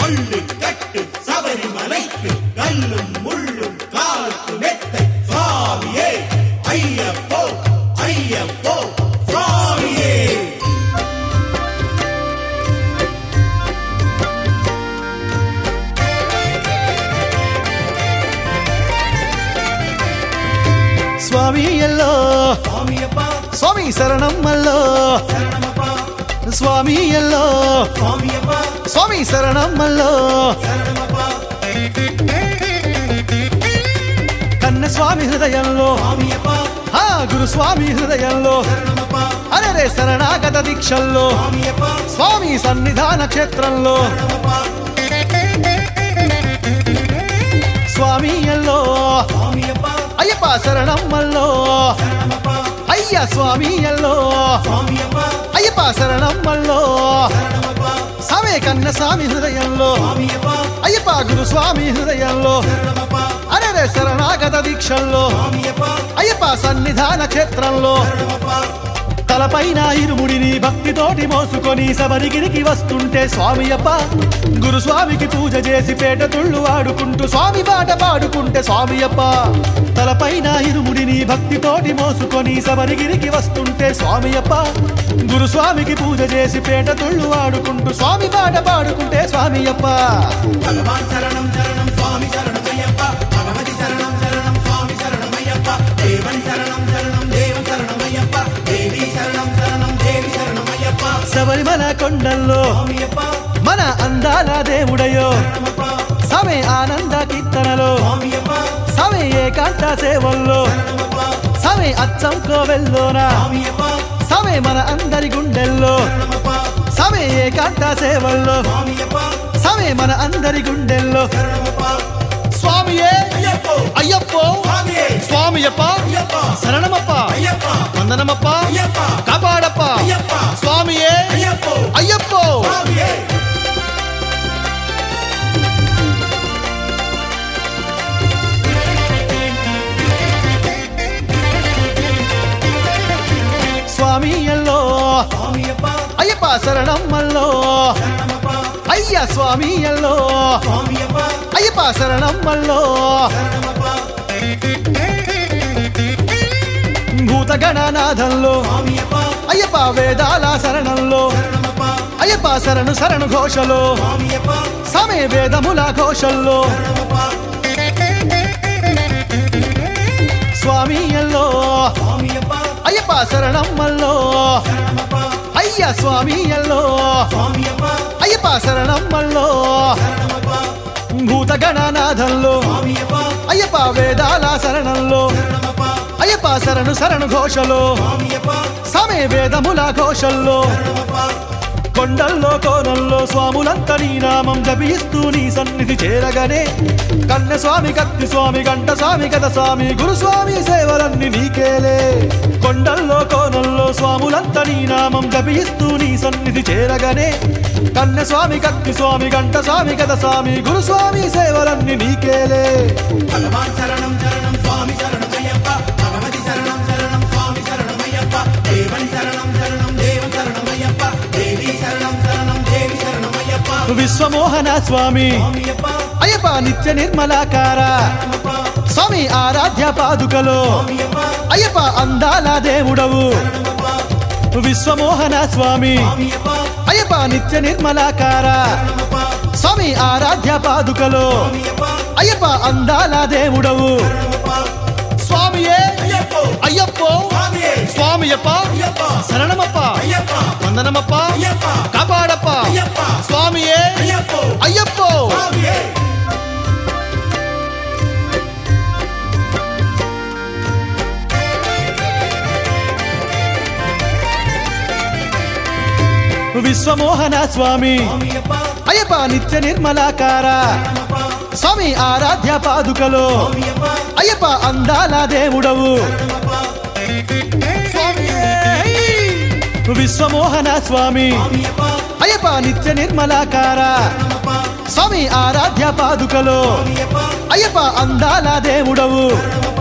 கொள்ளு கட்டு சபரிமலைக்கு கல்லும் முள்ளும் காலுக்கு மெத்தை சுவாமியே ஐயப்போ ஐயப்போ சுவாமியே స్వామి ఎల్లో சுவாமியப்பா స్వామి శరణం మల్లో சரணமப்பா స్వామి ఎల్లో சுவாமியப்பா స్వామి శరణం మల్లో சரணமப்பா కన్న స్వామి హృదయంలో சுவாமியப்பா ఆ గురుస్వామి హృదయంలో சரணமப்பா అరే శరణాగత దీక్షల్లో சுவாமியப்பா స్వామి సన్నిధాన క్షేత్రంలో சரணமப்பா స్వామి ఎల్లో சுவாமியப்பா అయ్యప్ప శరణం మల్లో சரணமப்பா అయ్య స్వామి ఎల్లో சுவாமியப்பா అయ్యప్ప శరణం మల్లో சரணமப்பா సమే కన్న స్వామి హృదయంలో சுவாமியப்பா అయ్యప్ప గురుస్వామి హృదయంలో சரணமப்பா అరే శరణాగత దీక్షల్లో சுவாமியப்பா అయ్యప్ప సన్నిధాన క్షేత్రంలో சரணமப்பா తలపైన ఇరుముడిని భక్తితోటి మోసుకొని శబరిగిరికి వస్తుంటే స్వామి అప్ప గురుస్వామికి పూజ చేసి పేట తుళ్ళు ఆడుకుంటూ స్వామి పాట పాడుకుంటే స్వామి అప్ప తలపైన ఇరుముడిని భక్తితోటి మోసుకొని శబరిగిరికి వస్తుంటే స్వామి అప్ప గురుస్వామికి పూజ చేసి పేట తుళ్ళు ఆడుకుంటూ స్వామి పాట పాడుకుంటే స్వామి అప్ప భగవాన్ శరణం శరణం స్వామి శరణమయ్యప్ప భగవతి శరణం శరణం స్వామి శరణమయ్యప్ప దేవన్ శరణం శరణం దేవ శరణమయ్యప్ప దేవి శరణం శరణం దేవి శరణమయ్యప్ప శబరిమల కొండల్లో స్వామియప్ప మన అందాల దేవుడయో శరణమప్ప సమే ఆనంద కీర్తనలో స్వామియప్ప సమే ఏకాంత సేవల్లో శరణమప్ప సమే అచ్చం కోవెల్లోన స్వామియప్ప సమే మన అందరి గుండెల్లో శరణమప్ప సమే ఏకాంత సేవల్లో స్వామియప్ప సమే మన అందరి గుండెల్లో శరణమప్ప స్వామియే అయ్యప్ప అయ్యప్పో స్వామియే స్వామియప్ప అయ్యప్ప శరణమప్ప అయ్యప్ప వందనమప్ప అయ్యప్ప కాపాడప్ప అయ్యప్ప స్వామియే అయ్యప్ప అయ్యప్పో స్వామియే స్వామి ఎల్లో స్వామియప్ప అయ్యప్ప శరణం మల్లో శరణమప్ప అయ్య స్వామి ఎల్లో స్వామియప్ప అయ్యప్ప శరణం మల్లో శరణమప్ప భూత గణనాథంలో స్వామియప్ప అయ్యప్ప వేదాల శరణంలో శరణమప్ప అయ్యప్ప శరణు శరణు ఘోషలో స్వామియప్ప సమే వేదముల ఘోషల్లో శరణమప్ప స్వామి ఎల్లో స్వామియప్ప అయ్యప్ప శరణం మల్లో శరణమప్ప అయ్య స్వామి ఎల్లో స్వామియప్ప అయ్యప్ప శరణం మల్లో శరణమప్ప భూత గణనాథంలో స్వామియప్ప అయ్యప్ప వేదాల శరణంలో శరణమప్ప అయ్యప్ప శరణు శరణు ఘోషలో స్వామియప్ప సమే వేదముల ఘోషల్లో శరణమప్ప కొండల్లో కోనల్లో స్వాములంత నీ నామం జపిస్తూ నీ సన్నిధి చేరగనే కన్న స్వామి కత్తి స్వామి గంట స్వామి గద స్వామి గురుస్వామి సేవలన్నీ నీకేలే కొండల్లో కోనల్లో స్వాములంత నీ నామం జపిస్తూ నీ సన్నిధి చేరగనే కన్న స్వామి కత్తి స్వామి గంట స్వామి గద స్వామి గురుస్వామి సేవలన్నీ నీకేలే భగవాన్ శరణం శరణం స్వామి శరణమయ్యప్ప భగవతి శరణం శరణం స్వామి శరణమయ్యప్ప దేవన్ శరణం శరణం దేవ శరణమయ్యప్ప దేవి శరణం శరణం దేవి శరణమయ్యప్ప విశ్వమోహన స్వామి స్వామియప్ప అయ్యప్ప నిత్య నిర్మలాకార శరణమప్ప స్వామి ఆరాధ్య పాదుకలో స్వామియప్ప అయ్యప్ప అందాల దేవుడవు శరణమప్ప విశ్వమోహన స్వామి స్వామియప్ప అయ్యప్ప నిత్య నిర్మలాకార శరణమప్ప స్వామి ఆరాధ్య పాదుకలో స్వామియప్ప అయ్యప్ప అందాల దేవుడవు శరణమప్ప స్వామియే అయ్యప్ప అయ్యప్పో స్వామియే స్వామియప్ప అయ్యప్ప శరణమప్ప అయ్యప్ప వందనమప్ప అయ్యప్ప కాపాడప్ప అయ్యప్ప స్వామియే అయ్యప్ప అయ్యప్పో స్వామియే విశ్వమోహన స్వామి స్వామియప్ప అయ్యప్ప నిత్య నిర్మలాకార శరణమప్ప స్వామి ఆరాధ్య పాదుకలో స్వామియప్ప అయ్యప్ప అందాల దేవుడవు శరణమప్ప విశ్వమోహన స్వామి స్వామియప్ప అయ్యప్ప నిత్య నిర్మలాకార శరణమప్ప స్వామి ఆరాధ్య పాదుకలో స్వామియప్ప అయ్యప్ప అందాల దేవుడవు శరణమప్ప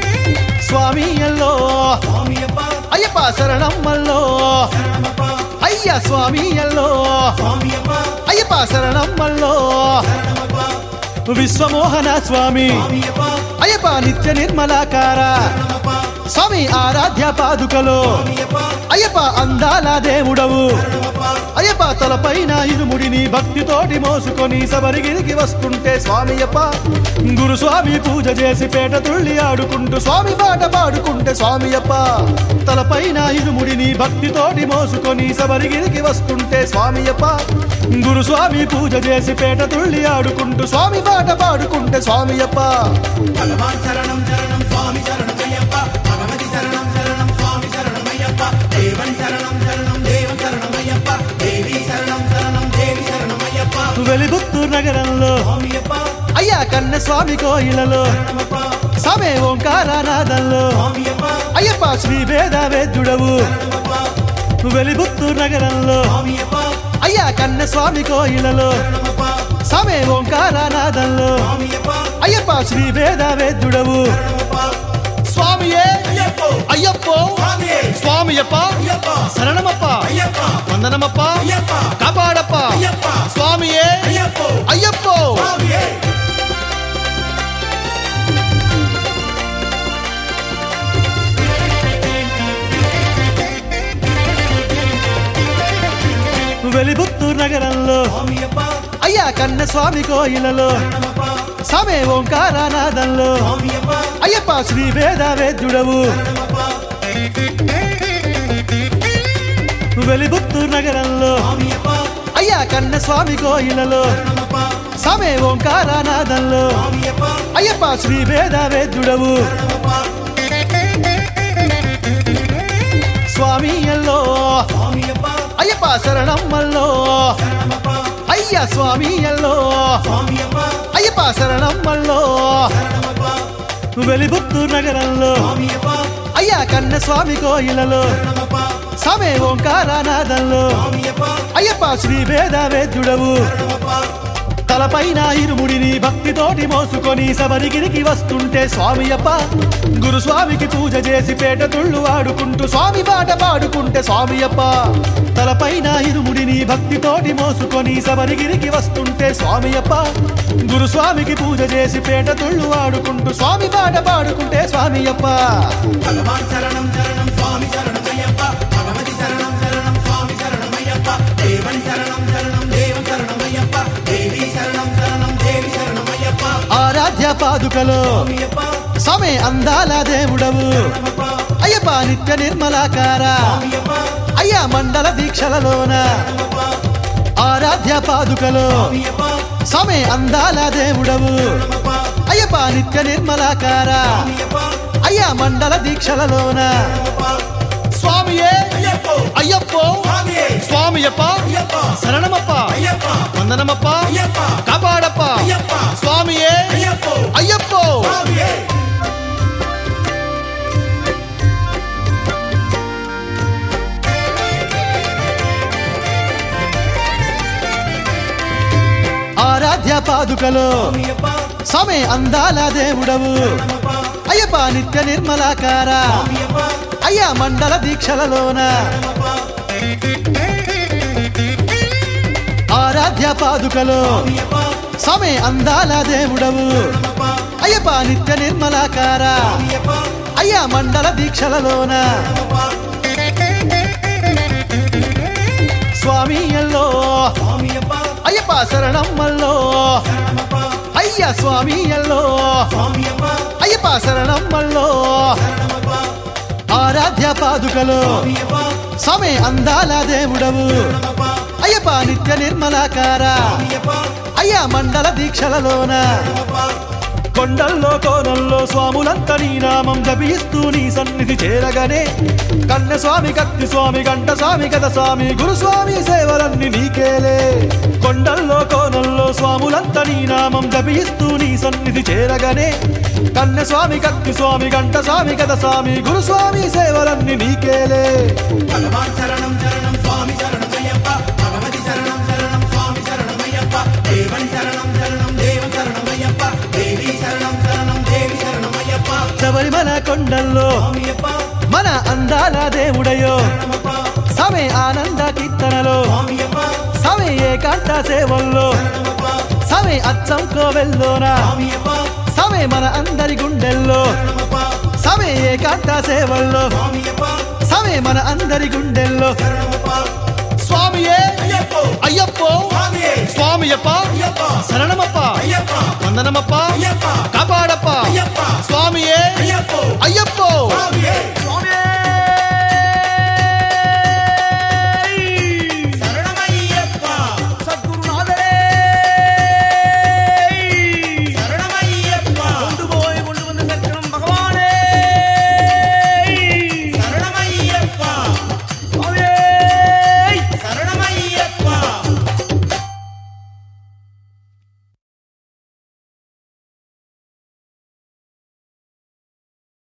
స్వామి ఎల్లో స్వామియప్ప అయ్యప్ప శరణం మల్లో శరణమప్ప అయ్యా స్వామి ఎల్లో స్వామియప్ప అయ్యప్ప శరణమ్మల్లో శరణమప్ప విశ్వమోహన స్వామి స్వామియప్ప అయ్యప్ప నిత్య నిర్మలాకార శరణమప్ప స్వామి ఆరాధ్య పాదుకలో స్వామియప్ప అయ్యప్ప అందాల దేవుడవు శరణమప్ప అయ్యప్ప తలపైన ఇరుముడిని భక్తితోటి మోసుకొని శబరిగిరికి వస్తుంటే స్వామియప్ప గురుస్వామి పూజ చేసి పేట తుళ్ళి ఆడుకుంటూ స్వామి పాట పాడుకుంటే స్వామియప్ప తలపైన ఇరుముడిని భక్తితోటి మోసుకొని శబరిగిరికి వస్తుంటే స్వామియప్ప గురుస్వామి పూజ చేసి పేట తుళ్ళి ఆడుకుంటూ స్వామి పాట పాడుకుంటే స్వామియప్ప భగవాన్ శరణం శరణం స్వామి శరణమయ్యప్ప భగవతి శరణం శరణం స్వామి శరణమయ్యప్ప దేవన్ శరణం శరణం దేవ శరణమయ్యప్ప దేవి శరణం శరణం దేవి శరణమయ్యప్ప వెలిబుత్తూరు నగరంలో స్వామియప్ప అయ్యా కన్న స్వామి కోయిలలో శరణమప్ప సమే ఓంకారనాదంలో స్వామియప్ప అయ్యప్ప శ్రీ వేద వేద్యుడవు శరణమప్ప వెలిబుత్తూరు నగరంలో స్వామియప్ప అయ్యా కన్న స్వామి కోయిలలో శరణమప్ప సమే ఓంకారనాదంలో స్వామియప్ప అయ్యప్ప శ్రీ వేద వేద్యుడవు శరణమప్ప స్వామియే అయ్యప్ప అయ్యప్పో స్వామియే స్వామియప్ప అయ్యప్ప శరణమప్ప అయ్యప్ప వందనమప్ప అయ్యప్ప కాపాడప్ప అయ్యప్ప స్వామియే అయ్యప్ప అయ్యప్పో స్వామియే వెలిబుత్తూరు నగరంలో స్వామియప్ప అయ్యా కన్న స్వామి కోయిలలో శరణమప్ప సమే ఓంకారనాదంలో స్వామియప్ప అయ్యప్ప శ్రీ వేద వేద్యుడవు శరణమప్ప వెలిబుత్తూరు నగరంలో స్వామియప్ప అయ్యా కన్న స్వామి కోయిలలో శరణమప్ప సమే ఓంకారనాదంలో స్వామియప్ప అయ్యప్ప శ్రీ వేద వేద్యుడవు శరణమప్ప స్వామి ఎల్లో స్వామియప్ప అయ్యప్ప శరణమ్మల్లో శరణమప్ప అయ్యా స్వామి ఎల్లో స్వామియప్ప అయ్యప్ప శరణమ్మల్లో శరణమప్ప వెలిబుత్తూరు నగరంలో స్వామియప్ప అయ్యా కన్న స్వామి కోయిలలో శరణమప్ప సమే ఓంకారనాదంలో స్వామియప్ప అయ్యప్ప శ్రీ వేద వేద్యుడవు శరణమప్ప తలపైన ఇరుముడిని భక్తితోటి మోసుకొని శబరిగిరికి వస్తుంటే స్వామియప్ప గురుస్వామికి పూజ చేసి పేట తుళ్ళు ఆడుకుంటూ స్వామి పాట పాడుకుంటే స్వామియప్ప తలపైన ఇరుముడిని భక్తితోటి మోసుకొని శబరిగిరికి వస్తుంటే స్వామియప్ప గురుస్వామికి పూజ చేసి పేట తుళ్ళు ఆడుకుంటూ స్వామి పాట పాడుకుంటే స్వామియప్ప భగవాన్ శరణం శరణం స్వామి శరణమయ్యప్ప భగవతి శరణం శరణం స్వామి శరణమయ్యప్ప దేవన్ శరణం శరణం దేవ శరణమయ్యప్ప దేవి శరణం శరణం దేవి శరణమయ్యప్ప ఆరాధ్య పాదుకలో స్వామియప్ప సమే అందాల దేవుడవు శరణమప్ప అయ్యప్ప నిత్య నిర్మలాకార స్వామియప్ప అయ్యా మండల దీక్షలలోన శరణమప్ప ఆరాధ్య పాదుకలో స్వామియప్ప సమే అందాల దేవుడవు శరణమప్ప అయ్యప్ప నిత్య నిర్మలాకార స్వామియప్ప అయ్యా మండల దీక్షలలోన శరణమప్ప స్వామియే అయ్యప్ప అయ్యప్పో స్వామియే స్వామియప్ప అయ్యప్ప శరణమప్ప అయ్యప్ప వందనమప్ప అయ్యప్ప కాపాడప్ప అయ్యప్ప స్వామియే అయ్యప్ప అయ్యప్పో స్వామియే ఆరాధ్య పాదుకలో స్వామియప్ప సమే అందాల దేవుడవు శరణమప్ప అయ్యప్ప నిత్య నిర్మలాకార స్వామియప్ప అయ్యా మండల దీక్షలలోన శరణమప్ప ఆరాధ్య పాదుకలో స్వామియప్ప సమే అందాల దేవుడవు శరణమప్ప అయ్యప్ప నిత్య నిర్మలాకార స్వామియప్ప అయ్యా మండల దీక్షలలోన శరణమప్ప స్వామి ఎల్లో స్వామియప్ప అయ్యప్ప శరణమ్మల్లో శరణమప్ప అయ్యా స్వామి ఎల్లో స్వామియప్ప అయ్యప్ప శరణమ్మల్లో శరణమప్ప ఆరాధ్య పాదుకలో స్వామియప్ప సమే అందాల దేవుడవు శరణమప్ప అయ్యప్ప నిత్య నిర్మలాకార స్వామియప్ప అయ్యా మండల దీక్షలలోన శరణమప్ప కొండల్లో కోనల్లో స్వాములంత నీ నామం జపిస్తూ నీ సన్నిధి చేరగనే కన్న స్వామి కత్తి స్వామి గంట స్వామి గద స్వామి గురుస్వామి సేవలన్నీ నీకేలే కొండల్లో కోనల్లో స్వాములంత నీ నామం జపిస్తూ నీ సన్నిధి చేరగనే కన్న స్వామి కత్తి స్వామి గంట స్వామి గద స్వామి గురుస్వామి సేవలన్నీ నీకేలే భగవాన్ శరణం శరణం స్వామి శరణమయ్యప్ప భగవతి శరణం శరణం స్వామి శరణమయ్యప్ప దేవన్ శరణం శరణం దేవ శరణమయ్యప్ప దేవి శరణం శరణం దేవి శరణమయ్యప్ప శబరిమల కొండల్లో స్వామియప్ప మన అందాల దేవుడయో శరణమప్ప సమే ఆనంద కీర్తనలో స్వామియప్ప సమే ఏకాంత సేవల్లో శరణమప్ప సమే అచ్చం కోవెల్లోనా స్వామియప్ప సమే మన అందరి గుండెల్లో శరణమప్ప సమే ఏకాంత సేవల్లో స్వామియప్ప సమే మన అందరి గుండెల్లో శరణమప్ప స్వామియే అయ్యప్పో అయ్యప్పో స్వామియే స్వామియప్ప అయ్యప్ప శరణమప్ప అయ్యప్ప వందనమప్ప అయ్యప్ప కాపాడప్ప అయ్యప్ప స్వామియే